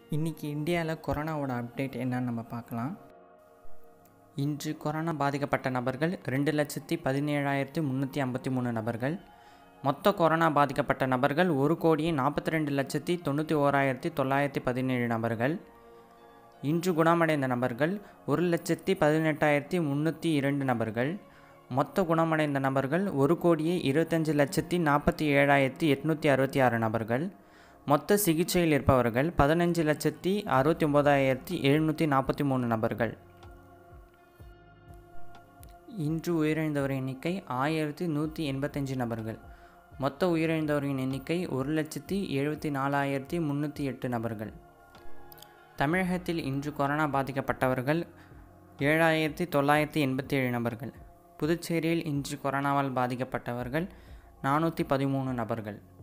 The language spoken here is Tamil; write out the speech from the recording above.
இன்றைக்கி இந்தியாவில் கொரோனாவோட அப்டேட் என்னன்னு நம்ம பார்க்கலாம் இன்று கொரோனா பாதிக்கப்பட்ட நபர்கள் ரெண்டு லட்சத்தி பதினேழாயிரத்தி முந்நூற்றி ஐம்பத்தி மூணு நபர்கள் மொத்த கொரோனா பாதிக்கப்பட்ட நபர்கள் ஒரு கோடியே நாற்பத்தி ரெண்டு லட்சத்தி தொண்ணூற்றி ஓராயிரத்தி தொள்ளாயிரத்தி பதினேழு நபர்கள் இன்று குணமடைந்த நபர்கள் ஒரு லட்சத்தி பதினெட்டாயிரத்தி முந்நூற்றி இரண்டு நபர்கள் மொத்த குணமடைந்த நபர்கள் ஒரு கோடியே இருபத்தஞ்சு லட்சத்தி நாற்பத்தி ஏழாயிரத்தி எட்நூற்றி அறுபத்தி ஆறு நபர்கள் மொத்த சிகிச்சையில் இருப்பவர்கள் பதினஞ்சு லட்சத்தி அறுபத்தி ஒம்பதாயிரத்தி எழுநூற்றி நாற்பத்தி மூணு நபர்கள் இன்று உயிரிழந்தவர் எண்ணிக்கை ஆயிரத்தி நூற்றி எண்பத்தஞ்சு நபர்கள் மொத்த உயிரிழந்தவரின் எண்ணிக்கை ஒரு லட்சத்தி எழுபத்தி நாலாயிரத்தி முந்நூற்றி எட்டு நபர்கள் தமிழகத்தில் இன்று கொரோனா பாதிக்கப்பட்டவர்கள் ஏழாயிரத்தி தொள்ளாயிரத்தி எண்பத்தி ஏழு நபர்கள் புதுச்சேரியில் இன்று கொரோனாவால் பாதிக்கப்பட்டவர்கள் நானூற்றி பதிமூணு நபர்கள்